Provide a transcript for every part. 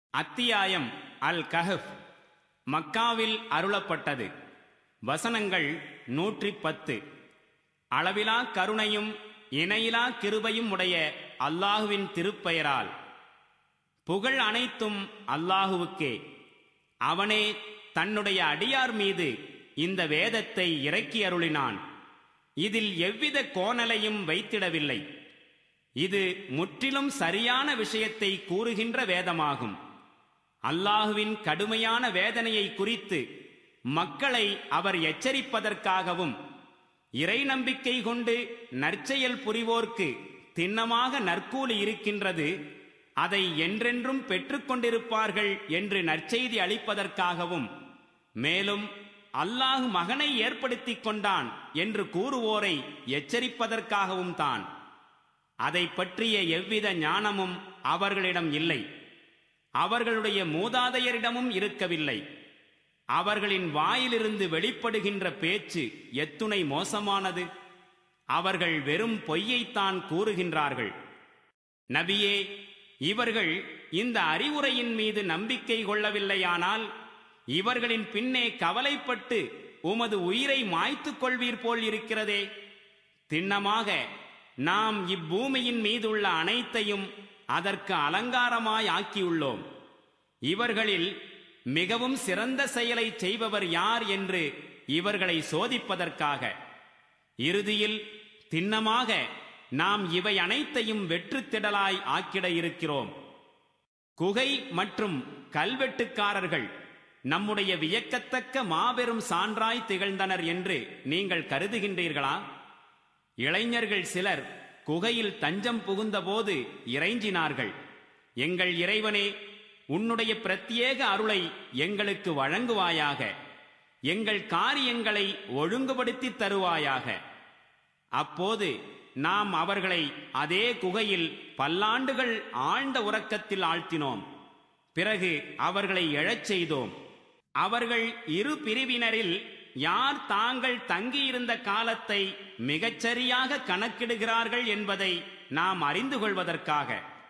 அத்தியாயம் அல் கஹஃப் மக்காவில் அருளப்பட்டது வசனங்கள் நூற்றி பத்து அளவிலா கருணையும் இணையிலா கிருபையும் உடைய அல்லாஹுவின் திருப்பெயரால் புகழ் அனைத்தும் அல்லாஹுவுக்கே அவனே தன்னுடைய அடியார் மீது இந்த வேதத்தை இறக்கி அருளினான் இதில் எவ்வித கோணலையும் வைத்திடவில்லை இது முற்றிலும் சரியான விஷயத்தை கூறுகின்ற வேதமாகும் அல்லாஹுவின் கடுமையான வேதனையை குறித்து மக்களை அவர் எச்சரிப்பதற்காகவும் இறை நம்பிக்கை கொண்டு நற்செயல் புரிவோர்க்கு திண்ணமாக நற்கூலி இருக்கின்றது அதை என்றென்றும் பெற்றுக்கொண்டிருப்பார்கள் என்று நற்செய்தி அளிப்பதற்காகவும் மேலும் அல்லாஹ் மகனை ஏற்படுத்திக் கொண்டான் என்று கூறுவோரை எச்சரிப்பதற்காகவும் தான் அதை பற்றிய எவ்வித ஞானமும் அவர்களிடம் இல்லை அவர்களுடைய மூதாதையரிடமும் இருக்கவில்லை அவர்களின் வாயிலிருந்து வெளிப்படுகின்ற பேச்சு எத்துணை மோசமானது அவர்கள் வெறும் பொய்யைத்தான் கூறுகின்றார்கள் நபியே இவர்கள் இந்த அறிவுரையின் மீது நம்பிக்கை கொள்ளவில்லையானால் இவர்களின் பின்னே கவலைப்பட்டு உமது உயிரை மாய்த்துக் கொள்வீர் போல் இருக்கிறதே திண்ணமாக நாம் இப்பூமியின் மீதுள்ள அனைத்தையும் அதற்கு அலங்காரமாய் ஆக்கியுள்ளோம் இவர்களில் மிகவும் சிறந்த செயலை செய்பவர் யார் என்று இவர்களை சோதிப்பதற்காக இறுதியில் திண்ணமாக நாம் இவை அனைத்தையும் வெற்றுத்திடலாய் ஆக்கிட இருக்கிறோம் குகை மற்றும் கல்வெட்டுக்காரர்கள் நம்முடைய வியக்கத்தக்க மாபெரும் சான்றாய் திகழ்ந்தனர் என்று நீங்கள் கருதுகின்றீர்களா இளைஞர்கள் சிலர் குகையில் தஞ்சம் புகுந்தபோது இறைஞ்சினார்கள் எங்கள் இறைவனே உன்னுடைய பிரத்யேக அருளை எங்களுக்கு வழங்குவாயாக எங்கள் காரியங்களை ஒழுங்குபடுத்தித் தருவாயாக அப்போது நாம் அவர்களை அதே குகையில் பல்லாண்டுகள் ஆழ்ந்த உறக்கத்தில் ஆழ்த்தினோம் பிறகு அவர்களை எழச் செய்தோம் அவர்கள் இரு பிரிவினரில் யார் தாங்கள் தங்கியிருந்த காலத்தை மிகச்சரியாக கணக்கிடுகிறார்கள் என்பதை நாம் அறிந்து கொள்வதற்காக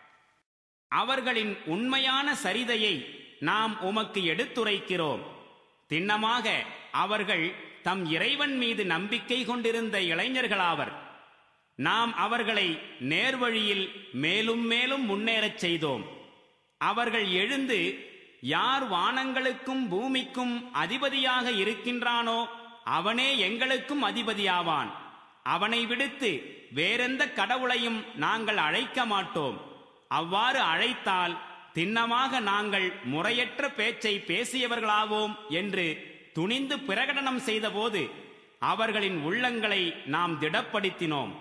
அவர்களின் உண்மையான சரிதையை நாம் உமக்கு எடுத்துரைக்கிறோம் திண்ணமாக அவர்கள் தம் இறைவன் மீது நம்பிக்கை கொண்டிருந்த இளைஞர்களாவர் நாம் அவர்களை நேர்வழியில் மேலும் மேலும் முன்னேறச் செய்தோம் அவர்கள் எழுந்து யார் வானங்களுக்கும் பூமிக்கும் அதிபதியாக இருக்கின்றானோ அவனே எங்களுக்கும் அதிபதியாவான் அவனை விடுத்து வேறெந்த கடவுளையும் நாங்கள் அழைக்க மாட்டோம் அவ்வாறு அழைத்தால் திண்ணமாக நாங்கள் முறையற்ற பேச்சை பேசியவர்களாவோம் என்று துணிந்து பிரகடனம் செய்தபோது அவர்களின் உள்ளங்களை நாம் திடப்படுத்தினோம்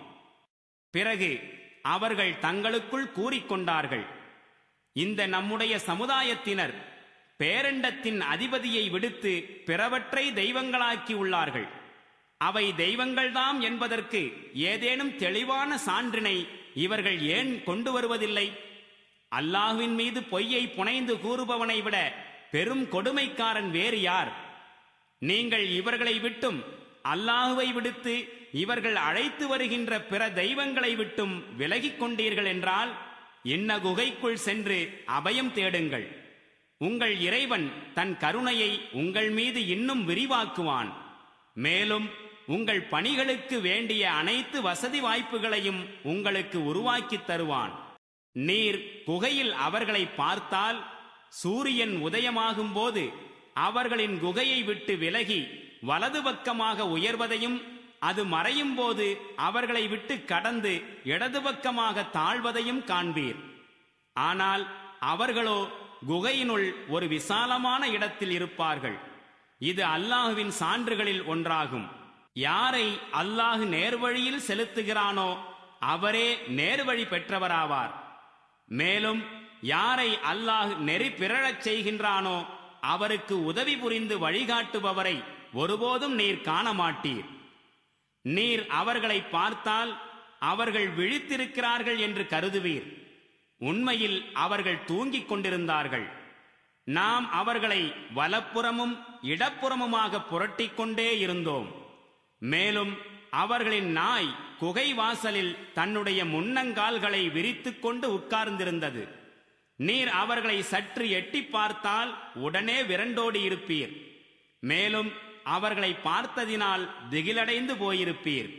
பிறகு அவர்கள் தங்களுக்குள் கூறிக்கொண்டார்கள் இந்த நம்முடைய சமுதாயத்தினர் பேரண்டத்தின் அதிபதியை விடுத்து பிறவற்றை தெய்வங்களாக்கி உள்ளார்கள் அவை தெய்வங்கள்தாம் என்பதற்கு ஏதேனும் தெளிவான சான்றினை இவர்கள் ஏன் கொண்டு வருவதில்லை அல்லாஹுவின் மீது பொய்யை புனைந்து கூறுபவனை விட பெரும் கொடுமைக்காரன் வேறு யார் நீங்கள் இவர்களை விட்டும் அல்லாஹுவை விடுத்து இவர்கள் அழைத்து வருகின்ற பிற தெய்வங்களை விட்டும் விலகிக் கொண்டீர்கள் என்றால் இன்ன குகைக்குள் சென்று அபயம் தேடுங்கள் உங்கள் இறைவன் தன் கருணையை உங்கள் மீது இன்னும் விரிவாக்குவான் மேலும் உங்கள் பணிகளுக்கு வேண்டிய அனைத்து வசதி வாய்ப்புகளையும் உங்களுக்கு உருவாக்கித் தருவான் நீர் குகையில் அவர்களை பார்த்தால் சூரியன் உதயமாகும் போது அவர்களின் குகையை விட்டு விலகி வலது பக்கமாக உயர்வதையும் அது மறையும் போது அவர்களை விட்டு கடந்து இடது பக்கமாக தாழ்வதையும் காண்பீர் ஆனால் அவர்களோ குகையினுள் ஒரு விசாலமான இடத்தில் இருப்பார்கள் இது அல்லாஹுவின் சான்றுகளில் ஒன்றாகும் யாரை அல்லாஹு நேர்வழியில் செலுத்துகிறானோ அவரே நேர்வழி பெற்றவராவார் மேலும் யாரை அல்லாஹ் நெறி பிறழச் செய்கின்றானோ அவருக்கு உதவி புரிந்து வழிகாட்டுபவரை ஒருபோதும் நீர் காண மாட்டீர் நீர் அவர்களை பார்த்தால் அவர்கள் விழித்திருக்கிறார்கள் என்று கருதுவீர் உண்மையில் அவர்கள் தூங்கிக் கொண்டிருந்தார்கள் நாம் அவர்களை வலப்புறமும் இடப்புறமுமாக புரட்டிக் கொண்டே இருந்தோம் மேலும் அவர்களின் நாய் குகை வாசலில் தன்னுடைய முன்னங்கால்களை விரித்துக் கொண்டு உட்கார்ந்திருந்தது நீர் அவர்களை சற்று எட்டி பார்த்தால் உடனே விரண்டோடி இருப்பீர் மேலும் அவர்களை பார்த்ததினால் திகிலடைந்து போயிருப்பீர்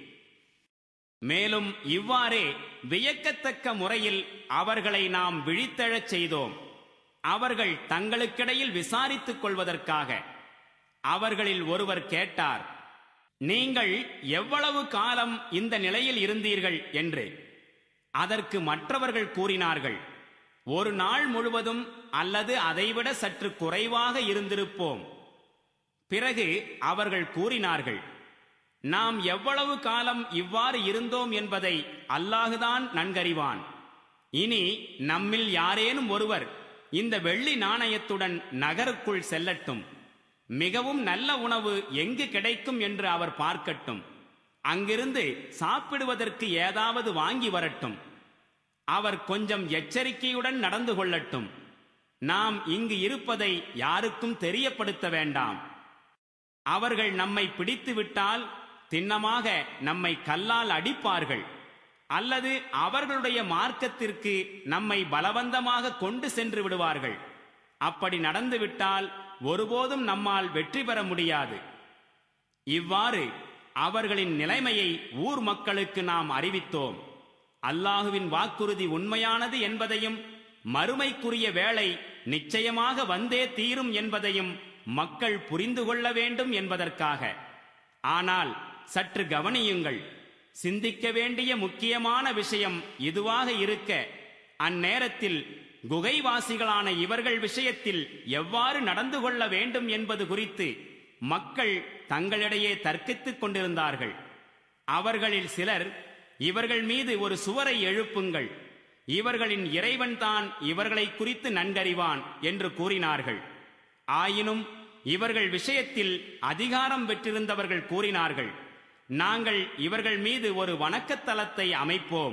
மேலும் இவ்வாறே வியக்கத்தக்க முறையில் அவர்களை நாம் விழித்தெழச் செய்தோம் அவர்கள் தங்களுக்கிடையில் விசாரித்துக் கொள்வதற்காக அவர்களில் ஒருவர் கேட்டார் நீங்கள் எவ்வளவு காலம் இந்த நிலையில் இருந்தீர்கள் என்று அதற்கு மற்றவர்கள் கூறினார்கள் ஒரு நாள் முழுவதும் அல்லது அதைவிட சற்று குறைவாக இருந்திருப்போம் பிறகு அவர்கள் கூறினார்கள் நாம் எவ்வளவு காலம் இவ்வாறு இருந்தோம் என்பதை அல்லாஹுதான் நன்கறிவான் இனி நம்மில் யாரேனும் ஒருவர் இந்த வெள்ளி நாணயத்துடன் நகருக்குள் செல்லட்டும் மிகவும் நல்ல உணவு எங்கு கிடைக்கும் என்று அவர் பார்க்கட்டும் அங்கிருந்து சாப்பிடுவதற்கு ஏதாவது வாங்கி வரட்டும் அவர் கொஞ்சம் எச்சரிக்கையுடன் நடந்து கொள்ளட்டும் நாம் இங்கு இருப்பதை யாருக்கும் தெரியப்படுத்த வேண்டாம் அவர்கள் நம்மை பிடித்து விட்டால் திண்ணமாக நம்மை கல்லால் அடிப்பார்கள் அல்லது அவர்களுடைய மார்க்கத்திற்கு நம்மை பலவந்தமாக கொண்டு சென்று விடுவார்கள் அப்படி நடந்துவிட்டால் ஒருபோதும் நம்மால் வெற்றி பெற முடியாது இவ்வாறு அவர்களின் நிலைமையை ஊர் மக்களுக்கு நாம் அறிவித்தோம் அல்லாஹுவின் வாக்குறுதி உண்மையானது என்பதையும் மறுமைக்குரிய வேளை நிச்சயமாக வந்தே தீரும் என்பதையும் மக்கள் புரிந்து கொள்ள வேண்டும் என்பதற்காக ஆனால் சற்று கவனியுங்கள் சிந்திக்க வேண்டிய முக்கியமான விஷயம் இதுவாக இருக்க அந்நேரத்தில் குகைவாசிகளான இவர்கள் விஷயத்தில் எவ்வாறு நடந்து கொள்ள வேண்டும் என்பது குறித்து மக்கள் தங்களிடையே தர்க்கித்துக் கொண்டிருந்தார்கள் அவர்களில் சிலர் இவர்கள் மீது ஒரு சுவரை எழுப்புங்கள் இவர்களின் இறைவன்தான் இவர்களை குறித்து நன்கறிவான் என்று கூறினார்கள் ஆயினும் இவர்கள் விஷயத்தில் அதிகாரம் பெற்றிருந்தவர்கள் கூறினார்கள் நாங்கள் இவர்கள் மீது ஒரு வணக்கத்தலத்தை அமைப்போம்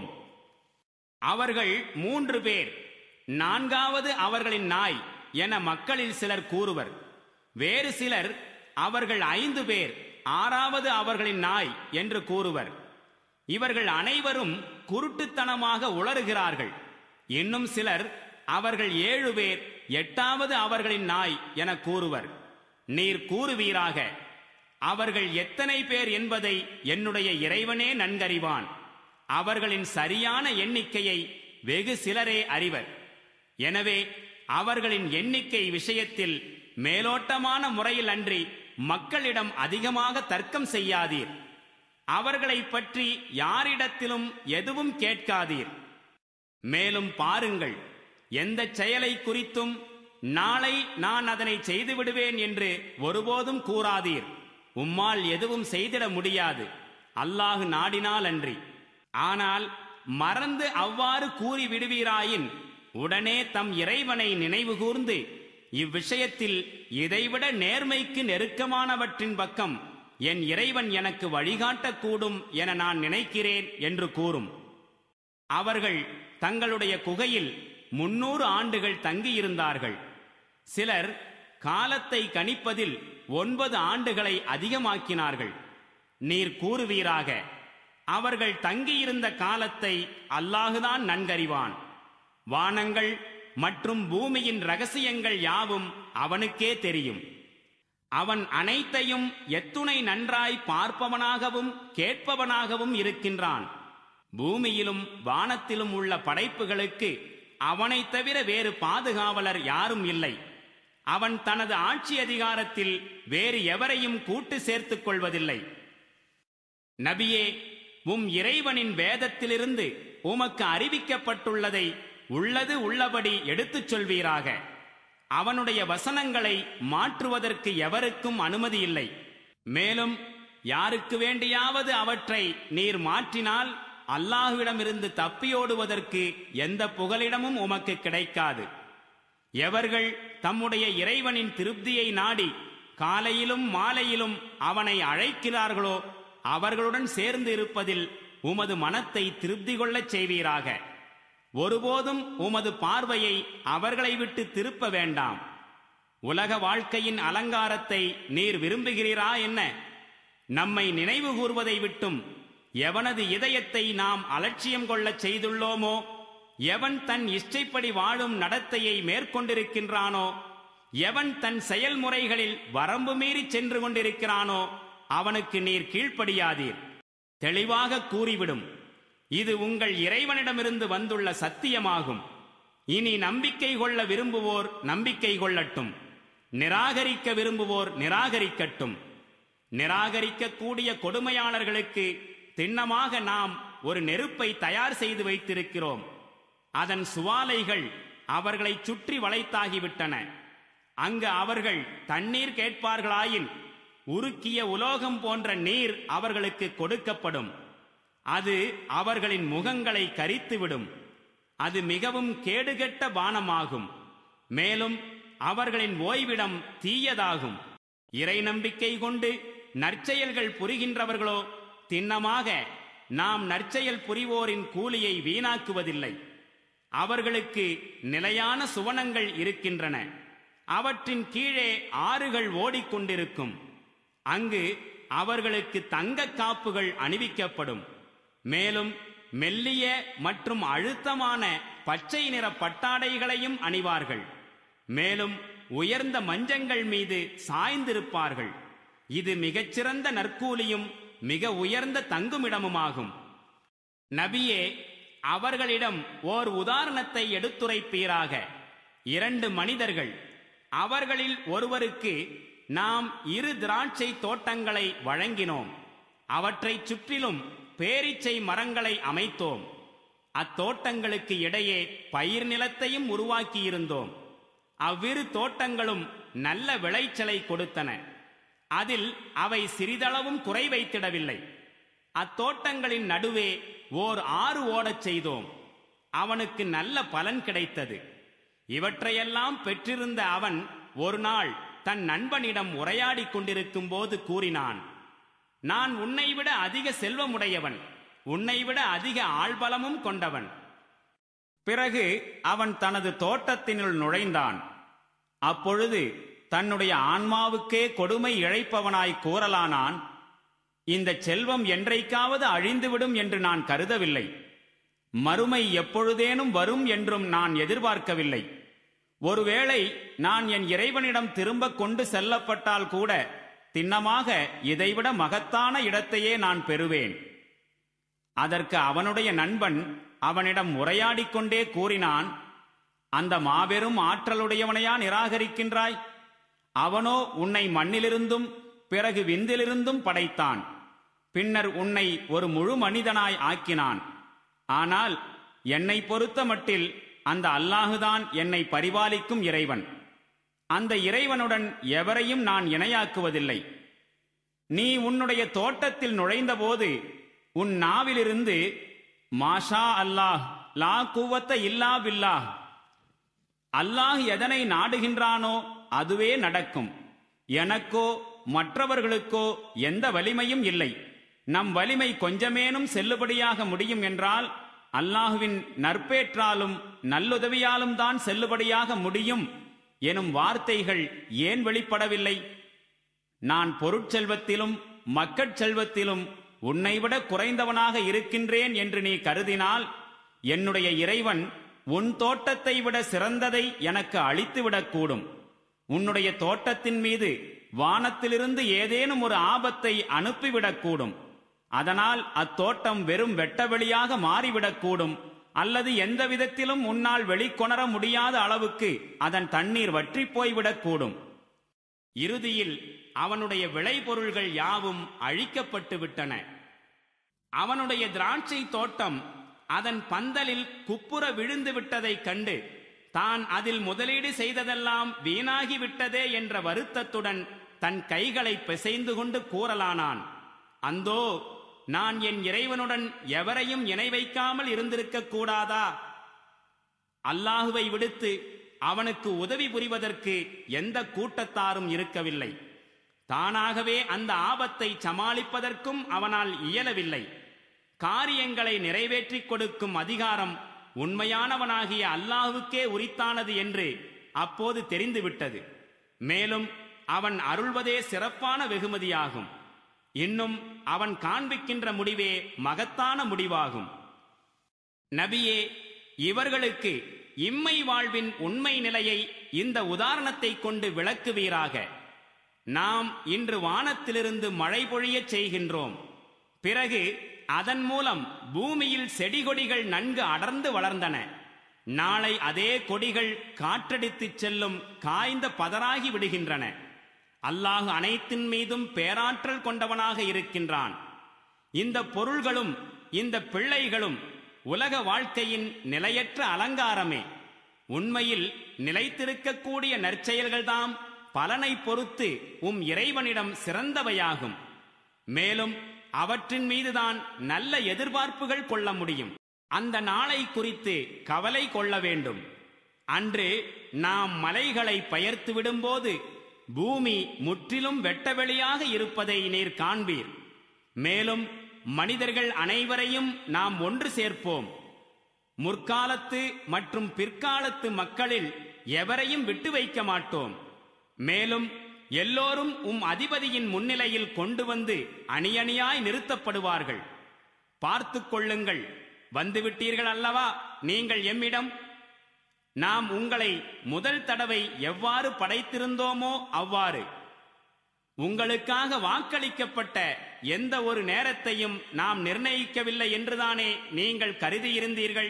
அவர்கள் மூன்று பேர் நான்காவது அவர்களின் நாய் என மக்களில் சிலர் கூறுவர் வேறு சிலர் அவர்கள் ஐந்து பேர் ஆறாவது அவர்களின் நாய் என்று கூறுவர் இவர்கள் அனைவரும் குருட்டுத்தனமாக உளறுகிறார்கள் இன்னும் சிலர் அவர்கள் ஏழு பேர் எட்டாவது அவர்களின் நாய் என கூறுவர் நீர் கூறுவீராக அவர்கள் எத்தனை பேர் என்பதை என்னுடைய இறைவனே நன்கறிவான் அவர்களின் சரியான எண்ணிக்கையை வெகு சிலரே அறிவர் எனவே அவர்களின் எண்ணிக்கை விஷயத்தில் மேலோட்டமான முறையில் அன்றி மக்களிடம் அதிகமாக தர்க்கம் செய்யாதீர் அவர்களைப் பற்றி யாரிடத்திலும் எதுவும் கேட்காதீர் மேலும் பாருங்கள் எந்த செயலை குறித்தும் நாளை நான் அதனை செய்து விடுவேன் என்று ஒருபோதும் கூறாதீர் உம்மால் எதுவும் செய்திட முடியாது அல்லாஹு நாடினால் அன்றி ஆனால் மறந்து அவ்வாறு கூறி விடுவீராயின் உடனே தம் இறைவனை நினைவு கூர்ந்து இவ்விஷயத்தில் இதைவிட நேர்மைக்கு நெருக்கமானவற்றின் பக்கம் என் இறைவன் எனக்கு வழிகாட்டக்கூடும் என நான் நினைக்கிறேன் என்று கூறும் அவர்கள் தங்களுடைய குகையில் முன்னூறு ஆண்டுகள் தங்கியிருந்தார்கள் சிலர் காலத்தை கணிப்பதில் ஒன்பது ஆண்டுகளை அதிகமாக்கினார்கள் நீர் கூறுவீராக அவர்கள் தங்கியிருந்த காலத்தை அல்லாஹுதான் நன்கறிவான் வானங்கள் மற்றும் பூமியின் ரகசியங்கள் யாவும் அவனுக்கே தெரியும் அவன் அனைத்தையும் எத்துணை நன்றாய் பார்ப்பவனாகவும் கேட்பவனாகவும் இருக்கின்றான் பூமியிலும் வானத்திலும் உள்ள படைப்புகளுக்கு அவனைத் தவிர வேறு பாதுகாவலர் யாரும் இல்லை அவன் தனது ஆட்சி அதிகாரத்தில் வேறு எவரையும் கூட்டு சேர்த்துக் கொள்வதில்லை நபியே உம் இறைவனின் வேதத்திலிருந்து உமக்கு அறிவிக்கப்பட்டுள்ளதை உள்ளது உள்ளபடி எடுத்துச் சொல்வீராக அவனுடைய வசனங்களை மாற்றுவதற்கு எவருக்கும் அனுமதி இல்லை மேலும் யாருக்கு வேண்டியாவது அவற்றை நீர் மாற்றினால் அல்லாஹுவிடமிருந்து தப்பியோடுவதற்கு எந்த புகலிடமும் உமக்கு கிடைக்காது எவர்கள் தம்முடைய இறைவனின் திருப்தியை நாடி காலையிலும் மாலையிலும் அவனை அழைக்கிறார்களோ அவர்களுடன் சேர்ந்து இருப்பதில் உமது மனத்தை திருப்தி கொள்ளச் செய்வீராக ஒருபோதும் உமது பார்வையை அவர்களை விட்டு திருப்ப வேண்டாம் உலக வாழ்க்கையின் அலங்காரத்தை நீர் விரும்புகிறீரா என்ன நம்மை நினைவு கூர்வதை விட்டும் எவனது இதயத்தை நாம் அலட்சியம் கொள்ளச் செய்துள்ளோமோ எவன் தன் இஷ்டைப்படி வாழும் நடத்தையை மேற்கொண்டிருக்கின்றானோ எவன் தன் செயல்முறைகளில் வரம்பு மீறி சென்று கொண்டிருக்கிறானோ அவனுக்கு நீர் கீழ்ப்படியாதீர் தெளிவாக கூறிவிடும் இது உங்கள் இறைவனிடமிருந்து வந்துள்ள சத்தியமாகும் இனி நம்பிக்கை கொள்ள விரும்புவோர் நம்பிக்கை கொள்ளட்டும் நிராகரிக்க விரும்புவோர் நிராகரிக்கட்டும் நிராகரிக்கக்கூடிய கொடுமையாளர்களுக்கு திண்ணமாக நாம் ஒரு நெருப்பை தயார் செய்து வைத்திருக்கிறோம் அதன் சுவாலைகள் அவர்களை சுற்றி வளைத்தாகிவிட்டன அங்கு அவர்கள் தண்ணீர் கேட்பார்களாயின் உருக்கிய உலோகம் போன்ற நீர் அவர்களுக்கு கொடுக்கப்படும் அது அவர்களின் முகங்களை கரித்துவிடும் அது மிகவும் கேடுகெட்ட பானமாகும் மேலும் அவர்களின் ஓய்விடம் தீயதாகும் இறை நம்பிக்கை கொண்டு நற்செயல்கள் புரிகின்றவர்களோ திண்ணமாக நாம் நற்செயல் புரிவோரின் கூலியை வீணாக்குவதில்லை அவர்களுக்கு நிலையான சுவனங்கள் இருக்கின்றன அவற்றின் கீழே ஆறுகள் ஓடிக்கொண்டிருக்கும் அங்கு அவர்களுக்கு தங்கக் காப்புகள் அணிவிக்கப்படும் மேலும் மெல்லிய மற்றும் அழுத்தமான பச்சை நிற பட்டாடைகளையும் அணிவார்கள் மேலும் உயர்ந்த மஞ்சங்கள் மீது சாய்ந்திருப்பார்கள் இது மிகச்சிறந்த நற்கூலியும் மிக உயர்ந்த தங்குமிடமுமாகும் நபியே அவர்களிடம் ஓர் உதாரணத்தை எடுத்துரைப்பீராக இரண்டு மனிதர்கள் அவர்களில் ஒருவருக்கு நாம் இரு திராட்சை தோட்டங்களை வழங்கினோம் அவற்றைச் சுற்றிலும் பேரீச்சை மரங்களை அமைத்தோம் அத்தோட்டங்களுக்கு இடையே பயிர் நிலத்தையும் உருவாக்கியிருந்தோம் அவ்விரு தோட்டங்களும் நல்ல விளைச்சலை கொடுத்தன அதில் அவை சிறிதளவும் குறை வைத்திடவில்லை அத்தோட்டங்களின் நடுவே ஓர் ஆறு ஓடச் செய்தோம் அவனுக்கு நல்ல பலன் கிடைத்தது இவற்றையெல்லாம் பெற்றிருந்த அவன் ஒரு நாள் தன் நண்பனிடம் உரையாடிக் கொண்டிருக்கும் போது கூறினான் நான் உன்னை விட அதிக செல்வமுடையவன் உன்னை விட அதிக ஆள்பலமும் கொண்டவன் பிறகு அவன் தனது தோட்டத்தினுள் நுழைந்தான் அப்பொழுது தன்னுடைய ஆன்மாவுக்கே கொடுமை இழைப்பவனாய் கூறலானான் இந்த செல்வம் என்றைக்காவது அழிந்துவிடும் என்று நான் கருதவில்லை மறுமை எப்பொழுதேனும் வரும் என்றும் நான் எதிர்பார்க்கவில்லை ஒருவேளை நான் என் இறைவனிடம் திரும்ப கொண்டு செல்லப்பட்டால் கூட திண்ணமாக இதைவிட மகத்தான இடத்தையே நான் பெறுவேன் அதற்கு அவனுடைய நண்பன் அவனிடம் உரையாடிக் கொண்டே கூறினான் அந்த மாபெரும் ஆற்றலுடையவனையா நிராகரிக்கின்றாய் அவனோ உன்னை மண்ணிலிருந்தும் பிறகு விந்திலிருந்தும் படைத்தான் பின்னர் உன்னை ஒரு முழு மனிதனாய் ஆக்கினான் ஆனால் என்னை பொறுத்த மட்டில் அந்த அல்லாஹுதான் என்னை பரிபாலிக்கும் இறைவன் அந்த இறைவனுடன் எவரையும் நான் இணையாக்குவதில்லை நீ உன்னுடைய தோட்டத்தில் நுழைந்தபோது உன் நாவிலிருந்து மாஷா அல்லாஹ் லா குவத்த இல்லா பில்லாஹ் அல்லாஹ் எதனை நாடுகின்றானோ அதுவே நடக்கும் எனக்கோ மற்றவர்களுக்கோ எந்த வலிமையும் இல்லை நம் வலிமை கொஞ்சமேனும் செல்லுபடியாக முடியும் என்றால் அல்லாஹுவின் நற்பேற்றாலும் நல்லுதவியாலும் தான் செல்லுபடியாக முடியும் எனும் வார்த்தைகள் ஏன் வெளிப்படவில்லை நான் பொருட்செல்வத்திலும் மக்கட் செல்வத்திலும் உன்னைவிட குறைந்தவனாக இருக்கின்றேன் என்று நீ கருதினால் என்னுடைய இறைவன் உன் தோட்டத்தை விட சிறந்ததை எனக்கு அளித்துவிடக்கூடும் உன்னுடைய தோட்டத்தின் மீது வானத்திலிருந்து ஏதேனும் ஒரு ஆபத்தை அனுப்பிவிடக்கூடும் அதனால் அத்தோட்டம் வெறும் வெட்டவெளியாக மாறிவிடக்கூடும் அல்லது எந்த விதத்திலும் உன்னால் வெளிக்கொணர முடியாத அளவுக்கு அதன் தண்ணீர் வற்றிப் போய்விடக்கூடும் இறுதியில் அவனுடைய விளைபொருள்கள் யாவும் அழிக்கப்பட்டு விட்டன அவனுடைய திராட்சை தோட்டம் அதன் பந்தலில் குப்புற விழுந்து விட்டதைக் கண்டு தான் அதில் முதலீடு செய்ததெல்லாம் வீணாகி விட்டதே என்ற வருத்தத்துடன் தன் கைகளை பிசைந்து கொண்டு கூறலானான் அந்தோ நான் என் இறைவனுடன் எவரையும் இணை வைக்காமல் இருந்திருக்க கூடாதா அல்லாஹுவை விடுத்து அவனுக்கு உதவி புரிவதற்கு எந்த கூட்டத்தாரும் இருக்கவில்லை தானாகவே அந்த ஆபத்தை சமாளிப்பதற்கும் அவனால் இயலவில்லை காரியங்களை நிறைவேற்றிக் கொடுக்கும் அதிகாரம் உண்மையானவனாகிய அல்லாஹுக்கே உரித்தானது என்று அப்போது தெரிந்துவிட்டது மேலும் அவன் அருள்வதே சிறப்பான வெகுமதியாகும் இன்னும் அவன் காண்பிக்கின்ற முடிவே மகத்தான முடிவாகும் நபியே இவர்களுக்கு இம்மை வாழ்வின் உண்மை நிலையை இந்த உதாரணத்தை கொண்டு விளக்குவீராக நாம் இன்று வானத்திலிருந்து மழை பொழியச் செய்கின்றோம் பிறகு அதன் மூலம் பூமியில் செடிகொடிகள் நன்கு அடர்ந்து வளர்ந்தன நாளை அதே கொடிகள் காற்றடித்துச் செல்லும் காய்ந்த பதறாகி விடுகின்றன அல்லாஹ் அனைத்தின் மீதும் பேராற்றல் கொண்டவனாக இருக்கின்றான் இந்த பொருள்களும் இந்த பிள்ளைகளும் உலக வாழ்க்கையின் நிலையற்ற அலங்காரமே உண்மையில் நிலைத்திருக்கக்கூடிய நற்செயல்கள்தாம் பலனை பொறுத்து உம் இறைவனிடம் சிறந்தவையாகும் மேலும் அவற்றின் மீதுதான் நல்ல எதிர்பார்ப்புகள் கொள்ள முடியும் அந்த நாளை குறித்து கவலை கொள்ள வேண்டும் அன்று நாம் மலைகளை பயர்த்து விடும்போது பூமி முற்றிலும் வெட்டவெளியாக இருப்பதை நீர் காண்பீர் மேலும் மனிதர்கள் அனைவரையும் நாம் ஒன்று சேர்ப்போம் முற்காலத்து மற்றும் பிற்காலத்து மக்களில் எவரையும் விட்டு வைக்க மாட்டோம் மேலும் எல்லோரும் உம் அதிபதியின் முன்னிலையில் கொண்டு வந்து அணியணியாய் நிறுத்தப்படுவார்கள் பார்த்துக் கொள்ளுங்கள் வந்துவிட்டீர்கள் அல்லவா நீங்கள் எம்மிடம் நாம் உங்களை முதல் தடவை எவ்வாறு படைத்திருந்தோமோ அவ்வாறு உங்களுக்காக வாக்களிக்கப்பட்ட எந்த ஒரு நேரத்தையும் நாம் நிர்ணயிக்கவில்லை என்றுதானே நீங்கள் கருதியிருந்தீர்கள்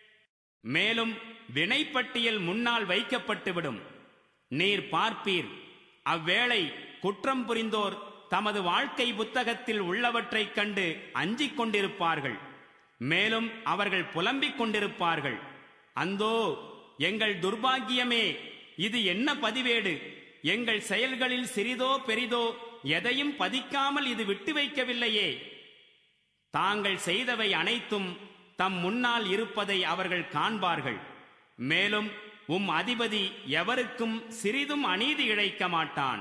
மேலும் வினைப்பட்டியல் முன்னால் வைக்கப்பட்டுவிடும் நீர் பார்ப்பீர் அவ்வேளை குற்றம் புரிந்தோர் தமது வாழ்க்கை புத்தகத்தில் உள்ளவற்றைக் கண்டு அஞ்சிக் கொண்டிருப்பார்கள் மேலும் அவர்கள் புலம்பிக் கொண்டிருப்பார்கள் அந்தோ எங்கள் துர்பாக்கியமே இது என்ன பதிவேடு எங்கள் செயல்களில் சிறிதோ பெரிதோ எதையும் பதிக்காமல் இது விட்டு வைக்கவில்லையே தாங்கள் செய்தவை அனைத்தும் தம் முன்னால் இருப்பதை அவர்கள் காண்பார்கள் மேலும் உம் அதிபதி எவருக்கும் சிறிதும் அநீதி இழைக்க மாட்டான்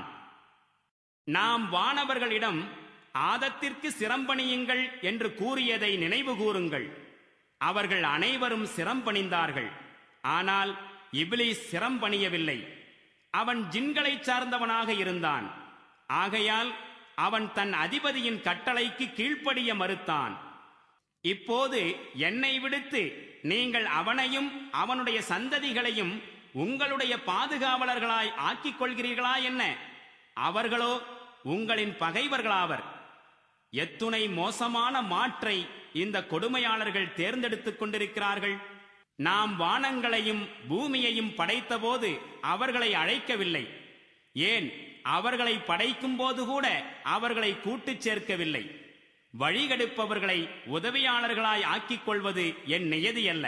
நாம் வானவர்களிடம் ஆதத்திற்கு சிரம்பணியுங்கள் என்று கூறியதை நினைவு கூறுங்கள் அவர்கள் அனைவரும் சிரம்பணிந்தார்கள் ஆனால் இப்லீஸ் சிரம்பணியவில்லை அவன் ஜின்களைச் சார்ந்தவனாக இருந்தான் ஆகையால் அவன் தன் அதிபதியின் கட்டளைக்கு கீழ்ப்படிய மறுத்தான் இப்போது என்னை விடுத்து நீங்கள் அவனையும் அவனுடைய சந்ததிகளையும் உங்களுடைய பாதுகாவலர்களாய் ஆக்கிக் கொள்கிறீர்களா என்ன அவர்களோ உங்களின் பகைவர்களாவர் எத்துணை மோசமான மாற்றை இந்த கொடுமையாளர்கள் தேர்ந்தெடுத்துக் கொண்டிருக்கிறார்கள் நாம் வானங்களையும் பூமியையும் படைத்தபோது அவர்களை அழைக்கவில்லை ஏன் அவர்களை படைக்கும் போது கூட அவர்களை கூட்டுச் சேர்க்கவில்லை வழிகெடுப்பவர்களை உதவியாளர்களாய் ஆக்கிக் கொள்வது என் நியதி அல்ல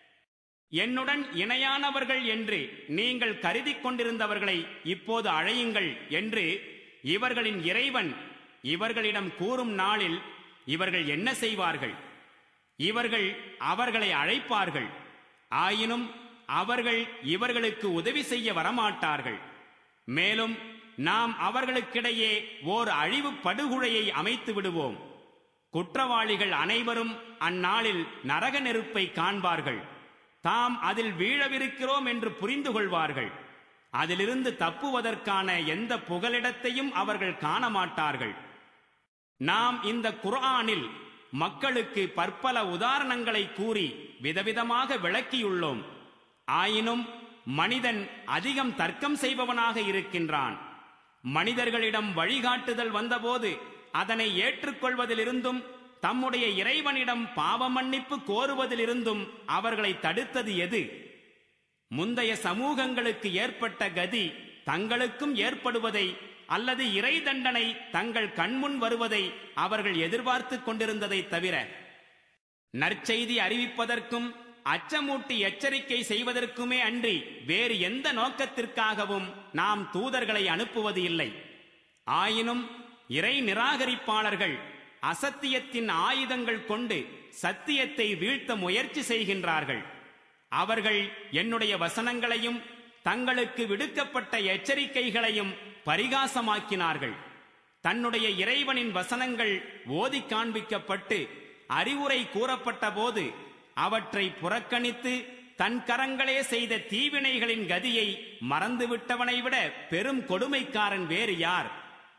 என்னுடன் இணையானவர்கள் என்று நீங்கள் கருதி கொண்டிருந்தவர்களை இப்போது அழையுங்கள் என்று இவர்களின் இறைவன் இவர்களிடம் கூறும் நாளில் இவர்கள் என்ன செய்வார்கள் இவர்கள் அவர்களை அழைப்பார்கள் ஆயினும் அவர்கள் இவர்களுக்கு உதவி செய்ய வரமாட்டார்கள் மேலும் நாம் அவர்களுக்கிடையே ஓர் அழிவு படுகொலையை அமைத்து விடுவோம் குற்றவாளிகள் அனைவரும் அந்நாளில் நரக நெருப்பை காண்பார்கள் தாம் அதில் வீழவிருக்கிறோம் என்று புரிந்து கொள்வார்கள் அதிலிருந்து தப்புவதற்கான எந்த புகலிடத்தையும் அவர்கள் காண மாட்டார்கள் நாம் இந்த குர்ஆனில் மக்களுக்கு பற்பல உதாரணங்களை கூறி விதவிதமாக விளக்கியுள்ளோம் ஆயினும் மனிதன் அதிகம் தர்க்கம் செய்பவனாக இருக்கின்றான் மனிதர்களிடம் வழிகாட்டுதல் வந்தபோது அதனை ஏற்றுக்கொள்வதிலிருந்தும் தம்முடைய இறைவனிடம் பாவ மன்னிப்பு கோருவதிலிருந்தும் அவர்களை தடுத்தது எது முந்தைய சமூகங்களுக்கு ஏற்பட்ட கதி தங்களுக்கும் ஏற்படுவதை அல்லது இறை தண்டனை தங்கள் கண்முன் வருவதை அவர்கள் எதிர்பார்த்துக் கொண்டிருந்ததை தவிர நற்செய்தி அறிவிப்பதற்கும் அச்சமூட்டி எச்சரிக்கை செய்வதற்குமே அன்றி வேறு எந்த நோக்கத்திற்காகவும் நாம் தூதர்களை அனுப்புவது இல்லை ஆயினும் இறை நிராகரிப்பாளர்கள் அசத்தியத்தின் ஆயுதங்கள் கொண்டு சத்தியத்தை வீழ்த்த முயற்சி செய்கின்றார்கள் அவர்கள் என்னுடைய வசனங்களையும் தங்களுக்கு விடுக்கப்பட்ட எச்சரிக்கைகளையும் பரிகாசமாக்கினார்கள் தன்னுடைய இறைவனின் வசனங்கள் ஓதி காண்பிக்கப்பட்டு அறிவுரை கூறப்பட்ட போது அவற்றை புறக்கணித்து தன் கரங்களே செய்த தீவினைகளின் கதியை மறந்துவிட்டவனை விட பெரும் கொடுமைக்காரன் வேறு யார்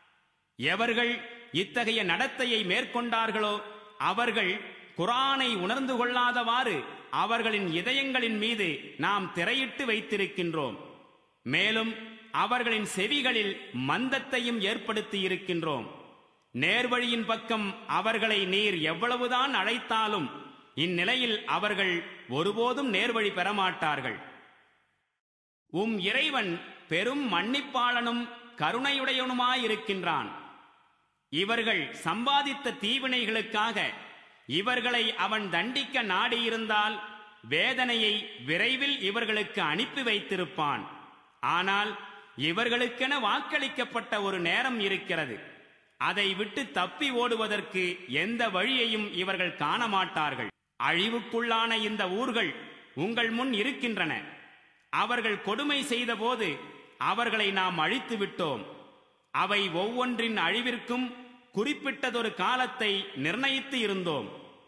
எவர்கள் இத்தகைய நடத்தையை மேற்கொண்டார்களோ அவர்கள் குரானை உணர்ந்து கொள்ளாதவாறு அவர்களின் இதயங்களின் மீது நாம் திரையிட்டு வைத்திருக்கின்றோம் மேலும் அவர்களின் செவிகளில் மந்தத்தையும் ஏற்படுத்தி இருக்கின்றோம் நேர்வழியின் பக்கம் அவர்களை நீர் எவ்வளவுதான் அழைத்தாலும் இந்நிலையில் அவர்கள் ஒருபோதும் நேர்வழி பெறமாட்டார்கள் உம் இறைவன் பெரும் மன்னிப்பாளனும் கருணையுடையவனுமாயிருக்கின்றான் இவர்கள் சம்பாதித்த தீவினைகளுக்காக இவர்களை அவன் தண்டிக்க நாடியிருந்தால் வேதனையை விரைவில் இவர்களுக்கு அனுப்பி வைத்திருப்பான் ஆனால் இவர்களுக்கென வாக்களிக்கப்பட்ட ஒரு நேரம் இருக்கிறது அதை விட்டு தப்பி ஓடுவதற்கு எந்த வழியையும் இவர்கள் காண மாட்டார்கள் அழிவுக்குள்ளான இந்த ஊர்கள் உங்கள் முன் இருக்கின்றன அவர்கள் கொடுமை செய்தபோது அவர்களை நாம் அழித்து விட்டோம் அவை ஒவ்வொன்றின் அழிவிற்கும் குறிப்பிட்டதொரு காலத்தை நிர்ணயித்து இருந்தோம்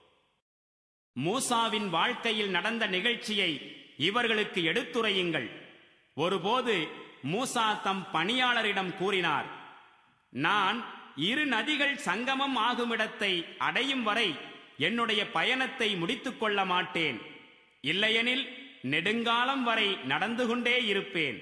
மூசாவின் வாழ்க்கையில் நடந்த நிகழ்ச்சியை இவர்களுக்கு எடுத்துரையுங்கள் ஒருபோது மூசா தம் பணியாளரிடம் கூறினார் நான் இரு நதிகள் சங்கமம் ஆகுமிடத்தை அடையும் வரை என்னுடைய பயணத்தை முடித்துக் கொள்ள மாட்டேன் இல்லையெனில் நெடுங்காலம் வரை நடந்து கொண்டே இருப்பேன்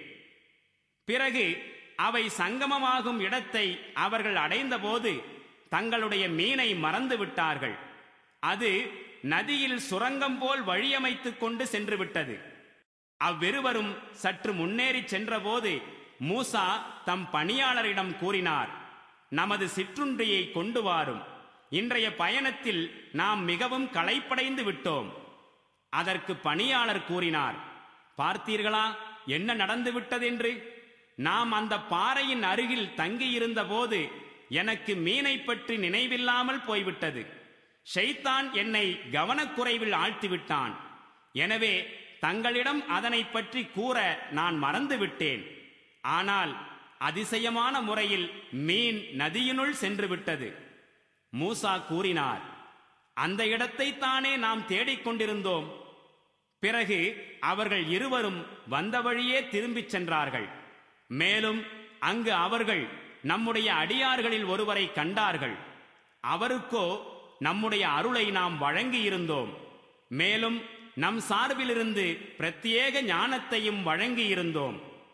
பிறகு அவை சங்கமமாகும் இடத்தை அவர்கள் அடைந்தபோது தங்களுடைய மீனை மறந்து விட்டார்கள் அது நதியில் சுரங்கம் போல் வழியமைத்துக் கொண்டு சென்று விட்டது அவ்விருவரும் சற்று முன்னேறிச் சென்றபோது மூசா தம் பணியாளரிடம் கூறினார் நமது சிற்றுண்டியை கொண்டு வாரும் இன்றைய பயணத்தில் நாம் மிகவும் களைப்படைந்து விட்டோம் அதற்கு பணியாளர் கூறினார் பார்த்தீர்களா என்ன நடந்து விட்டதென்று நாம் அந்த பாறையின் அருகில் தங்கியிருந்த போது எனக்கு மீனை பற்றி நினைவில்லாமல் போய்விட்டது ஷைத்தான் என்னை கவனக்குறைவில் ஆழ்த்திவிட்டான் எனவே தங்களிடம் அதனை பற்றி கூற நான் மறந்துவிட்டேன் ஆனால் அதிசயமான முறையில் மீன் நதியினுள் சென்று விட்டது மூசா கூறினார் அந்த இடத்தை தானே நாம் தேடிக் கொண்டிருந்தோம் பிறகு அவர்கள் இருவரும் வந்த வழியே திரும்பிச் சென்றார்கள் மேலும் அங்கு அவர்கள் நம்முடைய அடியார்களில் ஒருவரை கண்டார்கள் அவருக்கோ நம்முடைய அருளை நாம் வழங்கியிருந்தோம் மேலும் நம் சார்பிலிருந்து பிரத்யேக ஞானத்தையும் வழங்கியிருந்தோம்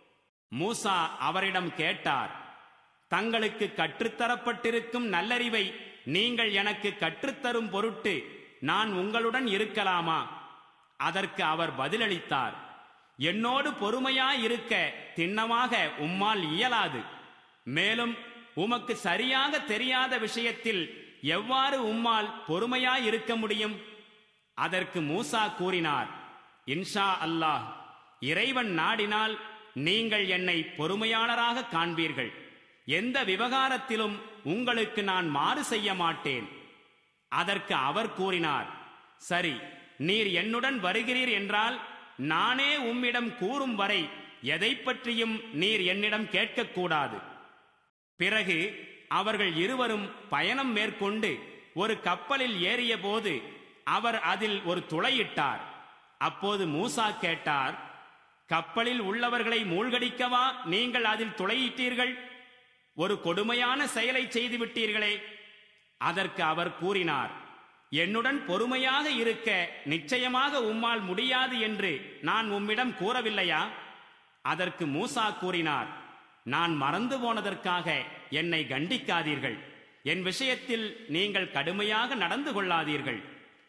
மூசா அவரிடம் கேட்டார் தங்களுக்கு கற்றுத்தரப்பட்டிருக்கும் நல்லறிவை நீங்கள் எனக்கு கற்றுத்தரும் பொருட்டு நான் உங்களுடன் இருக்கலாமா அதற்கு அவர் பதிலளித்தார் என்னோடு பொறுமையாயிருக்க திண்ணமாக உம்மால் இயலாது மேலும் உமக்கு சரியாக தெரியாத விஷயத்தில் எவ்வாறு உம்மால் பொறுமையாயிருக்க முடியும் அதற்கு மூசா கூறினார் இன்ஷா அல்லாஹ் இறைவன் நாடினால் நீங்கள் என்னை பொறுமையாளராக காண்பீர்கள் எந்த விவகாரத்திலும் உங்களுக்கு நான் மாறு செய்ய மாட்டேன் அதற்கு அவர் கூறினார் சரி நீர் என்னுடன் வருகிறீர் என்றால் நானே உம்மிடம் கூறும் வரை எதை பற்றியும் நீர் என்னிடம் கேட்கக்கூடாது பிறகு அவர்கள் இருவரும் பயணம் மேற்கொண்டு ஒரு கப்பலில் ஏறிய போது அவர் அதில் ஒரு துளையிட்டார் அப்போது மூசா கேட்டார் கப்பலில் உள்ளவர்களை மூழ்கடிக்கவா நீங்கள் அதில் துளையிட்டீர்கள் ஒரு கொடுமையான செயலை செய்து விட்டீர்களே அதற்கு அவர் கூறினார் என்னுடன் பொறுமையாக இருக்க நிச்சயமாக உம்மால் முடியாது என்று நான் உம்மிடம் கூறவில்லையா அதற்கு மூசா கூறினார் நான் மறந்து போனதற்காக என்னை கண்டிக்காதீர்கள் என் விஷயத்தில் நீங்கள் கடுமையாக நடந்து கொள்ளாதீர்கள்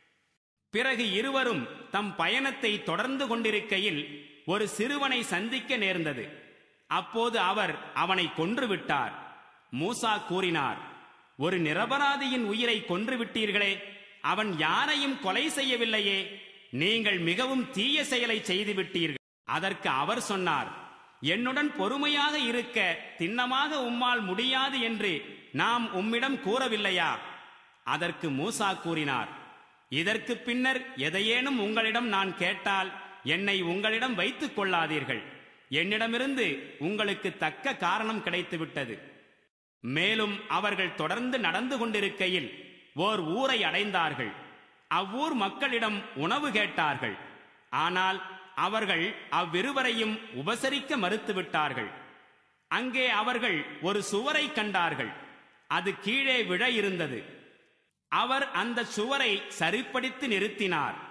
பிறகு இருவரும் தம் பயணத்தை தொடர்ந்து கொண்டிருக்கையில் ஒரு சிறுவனை சந்திக்க நேர்ந்தது அப்போது அவர் அவனை கொன்றுவிட்டார் மூசா கூறினார் ஒரு நிரபராதியின் உயிரை கொன்று விட்டீர்களே அவன் யாரையும் கொலை செய்யவில்லையே நீங்கள் மிகவும் தீய செயலை செய்து விட்டீர்கள் அதற்கு அவர் சொன்னார் என்னுடன் பொறுமையாக இருக்க திண்ணமாக உம்மால் முடியாது என்று நாம் உம்மிடம் கூறவில்லையா அதற்கு மூசா கூறினார் இதற்கு பின்னர் எதையேனும் உங்களிடம் நான் கேட்டால் என்னை உங்களிடம் வைத்துக் கொள்ளாதீர்கள் என்னிடமிருந்து உங்களுக்கு தக்க காரணம் கிடைத்துவிட்டது மேலும் அவர்கள் தொடர்ந்து நடந்து கொண்டிருக்கையில் ஓர் ஊரை அடைந்தார்கள் அவ்வூர் மக்களிடம் உணவு கேட்டார்கள் ஆனால் அவர்கள் அவ்விருவரையும் உபசரிக்க மறுத்துவிட்டார்கள் அங்கே அவர்கள் ஒரு சுவரை கண்டார்கள் அது கீழே விழ இருந்தது அவர் அந்த சுவரை சரிப்படுத்தி நிறுத்தினார்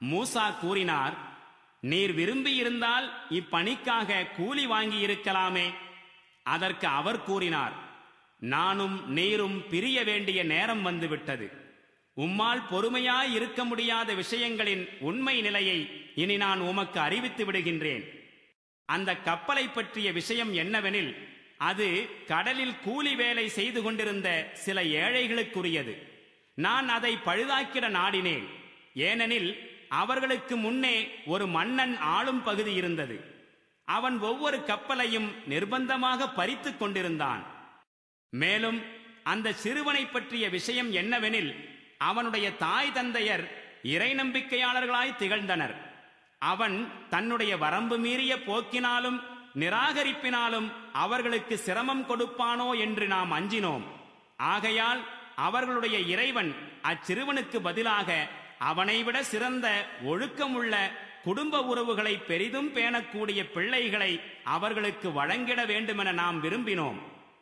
மூசா கூறினார் நீர் விரும்பியிருந்தால் இப்பணிக்காக கூலி வாங்கியிருக்கலாமே அதற்கு அவர் கூறினார் நானும் நீரும் பிரிய வேண்டிய நேரம் வந்துவிட்டது உம்மால் பொறுமையாய் இருக்க முடியாத விஷயங்களின் உண்மை நிலையை இனி நான் உமக்கு அறிவித்து விடுகின்றேன் அந்த கப்பலை பற்றிய விஷயம் என்னவெனில் அது கடலில் கூலி வேலை செய்து கொண்டிருந்த சில ஏழைகளுக்குரியது நான் அதை பழுதாக்கிட நாடினேன் ஏனெனில் அவர்களுக்கு முன்னே ஒரு மன்னன் ஆளும் பகுதி இருந்தது அவன் ஒவ்வொரு கப்பலையும் நிர்பந்தமாக பறித்துக் கொண்டிருந்தான் மேலும் அந்த சிறுவனை பற்றிய விஷயம் என்னவெனில் அவனுடைய தாய் தந்தையர் இறை நம்பிக்கையாளர்களாய் திகழ்ந்தனர் அவன் தன்னுடைய வரம்பு மீறிய போக்கினாலும் நிராகரிப்பினாலும் அவர்களுக்கு சிரமம் கொடுப்பானோ என்று நாம் அஞ்சினோம் ஆகையால் அவர்களுடைய இறைவன் அச்சிறுவனுக்கு பதிலாக அவனை விட சிறந்த ஒழுக்கமுள்ள குடும்ப உறவுகளை பெரிதும் பேணக்கூடிய பிள்ளைகளை அவர்களுக்கு வழங்கிட வேண்டுமென நாம் விரும்பினோம்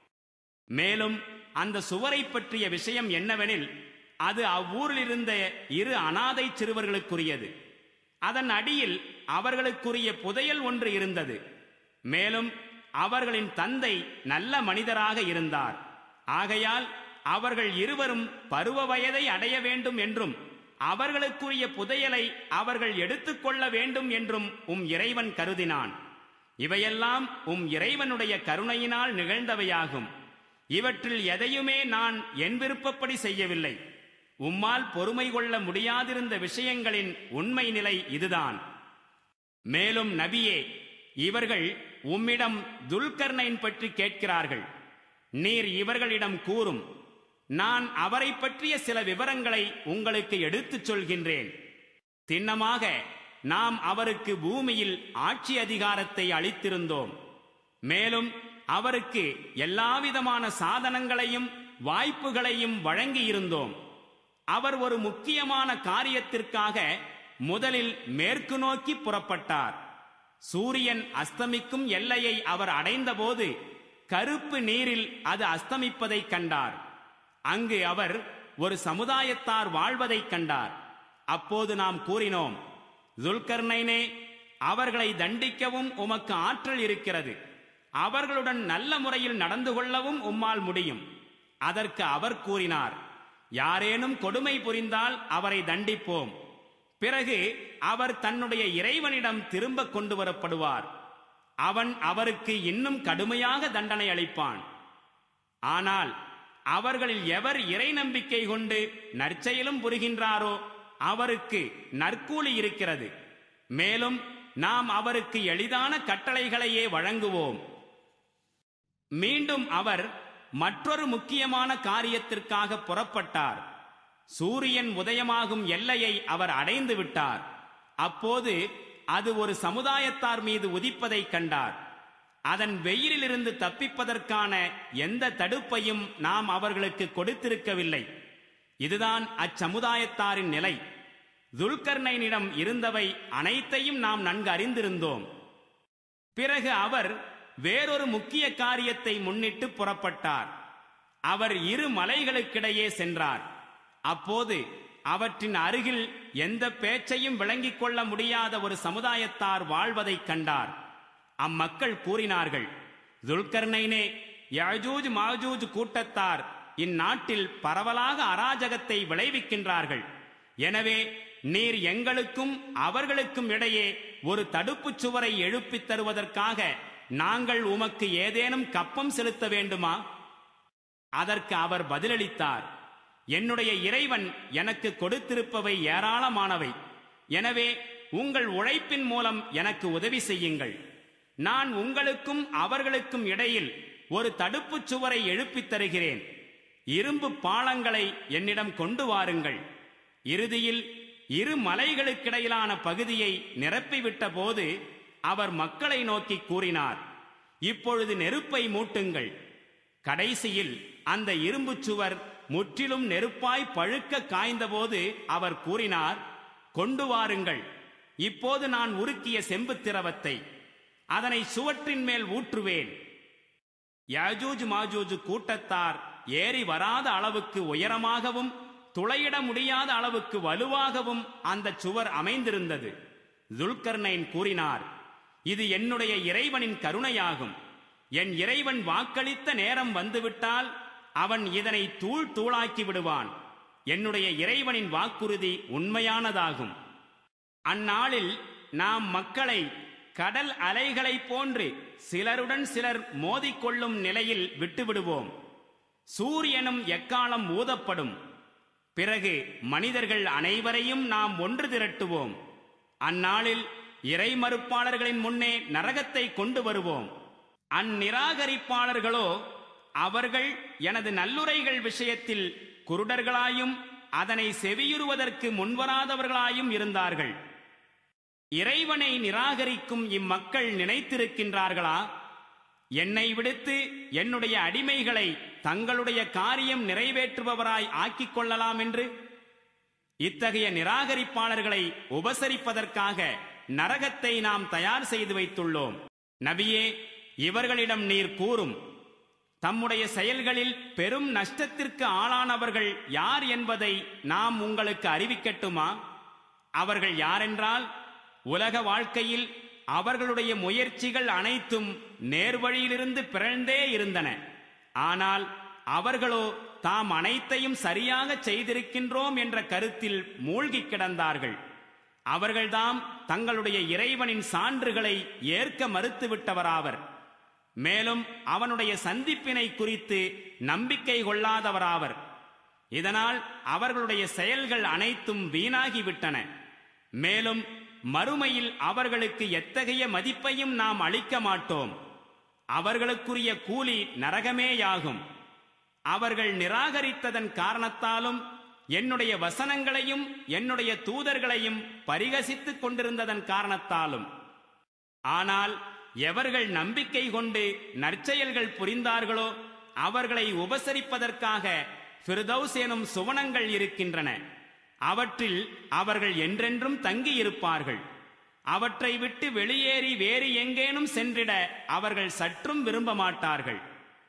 மேலும் அந்த சுவரை பற்றிய விஷயம் என்னவெனில் அது அவ்வூரில் இருந்த இரு அனாதை சிறுவர்களுக்குரியது அதன் அடியில் அவர்களுக்குரிய புதையல் ஒன்று இருந்தது மேலும் அவர்களின் தந்தை நல்ல மனிதராக இருந்தார் ஆகையால் அவர்கள் இருவரும் பருவ வயதை அடைய வேண்டும் என்றும் அவர்களுக்குரிய புதையலை அவர்கள் எடுத்துக்கொள்ள வேண்டும் என்றும் உம் இறைவன் கருதினான் இவையெல்லாம் உம் இறைவனுடைய கருணையினால் நிகழ்ந்தவையாகும் இவற்றில் எதையுமே நான் என் விருப்பப்படி செய்யவில்லை உம்மால் பொறுமை கொள்ள முடியாதிருந்த விஷயங்களின் உண்மை நிலை இதுதான் மேலும் நபியே இவர்கள் உம்மிடம் துல்கர்னைன் பற்றி கேட்கிறார்கள் நீர் இவர்களிடம் கூறும் நான் அவரை பற்றிய சில விவரங்களை உங்களுக்கு எடுத்துச் சொல்கின்றேன் திண்ணமாக நாம் அவருக்கு பூமியில் ஆட்சி அதிகாரத்தை அளித்திருந்தோம் மேலும் அவருக்கு எல்லாவிதமான சாதனங்களையும் வாய்ப்புகளையும் வழங்கியிருந்தோம் அவர் ஒரு முக்கியமான காரியத்திற்காக முதலில் மேற்கு நோக்கி புறப்பட்டார் சூரியன் அஸ்தமிக்கும் எல்லையை அவர் அடைந்தபோது கருப்பு நீரில் அது அஸ்தமிப்பதைக் கண்டார் அங்கு அவர் ஒரு சமுதாயத்தார் வாழ்வதைக் கண்டார் அப்போது நாம் கூறினோம் துல்கர்னைனே அவர்களை தண்டிக்கவும் உமக்கு ஆற்றல் இருக்கிறது அவர்களுடன் நல்ல முறையில் நடந்து கொள்ளவும் உம்மால் முடியும் அதற்கு அவர் கூறினார் யாரேனும் கொடுமை புரிந்தால் அவரை தண்டிப்போம் பிறகு அவர் தன்னுடைய இறைவனிடம் திரும்ப கொண்டு வரப்படுவார் அவன் அவருக்கு இன்னும் கடுமையாக தண்டனை அளிப்பான் ஆனால் அவர்களில் எவர் இறை நம்பிக்கை கொண்டு நற்செயலும் புரிகின்றாரோ அவருக்கு நற்கூலி இருக்கிறது மேலும் நாம் அவருக்கு எளிதான கட்டளைகளையே வழங்குவோம் மீண்டும் அவர் மற்றொரு முக்கியமான காரியத்திற்காக புறப்பட்டார் சூரியன் உதயமாகும் எல்லையை அவர் அடைந்து விட்டார் அப்போது அது ஒரு சமுதாயத்தார் மீது உதிப்பதைக் கண்டார் அதன் வெயிலிலிருந்து தப்பிப்பதற்கான எந்த தடுப்பையும் நாம் அவர்களுக்கு கொடுத்திருக்கவில்லை இதுதான் அச்சமுதாயத்தாரின் நிலை துல்கர்னைனிடம் இருந்தவை அனைத்தையும் நாம் நன்கு அறிந்திருந்தோம் பிறகு அவர் வேறொரு முக்கிய காரியத்தை முன்னிட்டு புறப்பட்டார் அவர் இரு மலைகளுக்கிடையே சென்றார் அப்போது அவற்றின் அருகில் எந்த பேச்சையும் விளங்கிக் கொள்ள முடியாத ஒரு சமுதாயத்தார் வாழ்வதைக் கண்டார் அம்மக்கள் கூறினார்கள் துல்கர்னைனே யாஜூஜ் மாஜூஜ் கூட்டத்தார் இந்நாட்டில் பரவலாக அராஜகத்தை விளைவிக்கின்றார்கள் எனவே நீர் எங்களுக்கும் அவர்களுக்கும் இடையே ஒரு தடுப்புச் சுவரை எழுப்பித் தருவதற்காக நாங்கள் உமக்கு ஏதேனும் கப்பம் செலுத்த வேண்டுமா அதற்கு அவர் பதிலளித்தார் என்னுடைய இறைவன் எனக்கு கொடுத்திருப்பவை ஏராளமானவை எனவே உங்கள் உழைப்பின் மூலம் எனக்கு உதவி செய்யுங்கள் நான் உங்களுக்கும் அவர்களுக்கும் இடையில் ஒரு தடுப்புச் சுவரை எழுப்பித் தருகிறேன் இரும்பு பாலங்களை என்னிடம் கொண்டு வாருங்கள் இறுதியில் இரு மலைகளுக்கிடையிலான பகுதியை நிரப்பிவிட்ட போது அவர் மக்களை நோக்கி கூறினார் இப்பொழுது நெருப்பை மூட்டுங்கள் கடைசியில் அந்த இரும்புச் சுவர் முற்றிலும் நெருப்பாய் பழுக்க காய்ந்தபோது அவர் கூறினார் கொண்டு வாருங்கள் இப்போது நான் உருக்கிய செம்பு திரவத்தை அதனை சுவற்றின் மேல் ஊற்றுவேன் யாஜூஜ் மாஜூஜ் கூட்டத்தார் ஏறி வராத அளவுக்கு உயரமாகவும் துளையிட முடியாத அளவுக்கு வலுவாகவும் அந்த சுவர் அமைந்திருந்தது துல்கர்னைன் கூறினார் இது என்னுடைய இறைவனின் கருணையாகும் என் இறைவன் வாக்களித்த நேரம் வந்துவிட்டால் அவன் இதனை தூள் தூளாக்கி விடுவான் என்னுடைய இறைவனின் வாக்குறுதி உண்மையானதாகும் அந்நாளில் நாம் மக்களை கடல் அலைகளைப் போன்று சிலருடன் சிலர் மோதிக்கொள்ளும் நிலையில் விட்டுவிடுவோம் சூரியனும் எக்காலம் ஊதப்படும் பிறகு மனிதர்கள் அனைவரையும் நாம் ஒன்று திரட்டுவோம் அந்நாளில் இறை மறுப்பாளர்களின் முன்னே நரகத்தை கொண்டு வருவோம் அந்நிராகரிப்பாளர்களோ அவர்கள் எனது நல்லுரைகள் விஷயத்தில் குருடர்களாயும் அதனை செவியுறுவதற்கு முன்வராதவர்களாயும் இருந்தார்கள் இறைவனை நிராகரிக்கும் இம்மக்கள் நினைத்திருக்கின்றார்களா என்னை விடுத்து என்னுடைய அடிமைகளை தங்களுடைய காரியம் நிறைவேற்றுபவராய் ஆக்கிக் கொள்ளலாம் என்று இத்தகைய நிராகரிப்பாளர்களை உபசரிப்பதற்காக நரகத்தை நாம் தயார் செய்து வைத்துள்ளோம் நபியே இவர்களிடம் நீர் கூறும் தம்முடைய செயல்களில் பெரும் நஷ்டத்திற்கு ஆளானவர்கள் யார் என்பதை நாம் உங்களுக்கு அறிவிக்கட்டுமா அவர்கள் யாரென்றால் உலக வாழ்க்கையில் அவர்களுடைய முயற்சிகள் அனைத்தும் நேர்வழியிலிருந்து பிறழ்ந்தே இருந்தன ஆனால் அவர்களோ தாம் அனைத்தையும் சரியாக செய்திருக்கின்றோம் என்ற கருத்தில் மூழ்கிக் கிடந்தார்கள் அவர்கள்தாம் தங்களுடைய இறைவனின் சான்றுகளை ஏற்க மறுத்துவிட்டவராவர் மேலும் அவனுடைய சந்திப்பினை குறித்து நம்பிக்கை கொள்ளாதவராவர் இதனால் அவர்களுடைய செயல்கள் அனைத்தும் வீணாகிவிட்டன மேலும் மறுமையில் அவர்களுக்கு எத்தகைய மதிப்பையும் நாம் அளிக்க மாட்டோம் அவர்களுக்குரிய கூலி நரகமேயாகும் அவர்கள் நிராகரித்ததன் காரணத்தாலும் என்னுடைய வசனங்களையும் என்னுடைய தூதர்களையும் பரிகசித்துக் கொண்டிருந்ததன் காரணத்தாலும் ஆனால் எவர்கள் நம்பிக்கை கொண்டு நற்செயல்கள் புரிந்தார்களோ அவர்களை உபசரிப்பதற்காக ஃபிர்தௌஸ் எனும் சுவனங்கள் இருக்கின்றன அவற்றில் அவர்கள் என்றென்றும் தங்கியிருப்பார்கள் அவற்றை விட்டு வெளியேறி வேறு எங்கேனும் சென்றிட அவர்கள் சற்றும் விரும்ப மாட்டார்கள்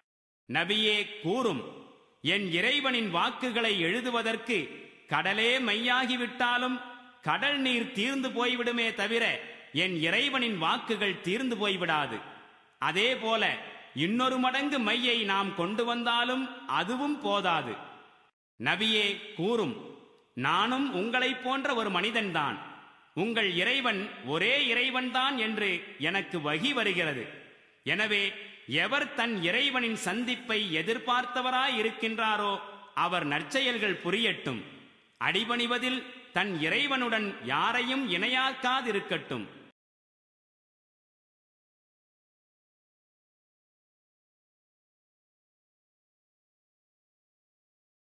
நபியே கூறும் என் இறைவனின் வாக்குகளை எழுதுவதற்கு கடலே மையாகிவிட்டாலும் கடல் நீர் தீர்ந்து போய்விடுமே தவிர என் இறைவனின் வாக்குகள் தீர்ந்து போய்விடாது அதே போல இன்னொரு மடங்கு மையை நாம் கொண்டு வந்தாலும் அதுவும் போதாது நபியே கூறும் நானும் உங்களைப் போன்ற ஒரு மனிதன்தான் உங்கள் இறைவன் ஒரே இறைவன்தான் என்று எனக்கு வகி வருகிறது எனவே எவர் தன் இறைவனின் சந்திப்பை எதிர்பார்த்தவராய் இருக்கின்றாரோ அவர் நற்செயல்கள் புரியட்டும் அடிபணிவதில் தன் இறைவனுடன் யாரையும் இணையாக்காதிருக்கட்டும்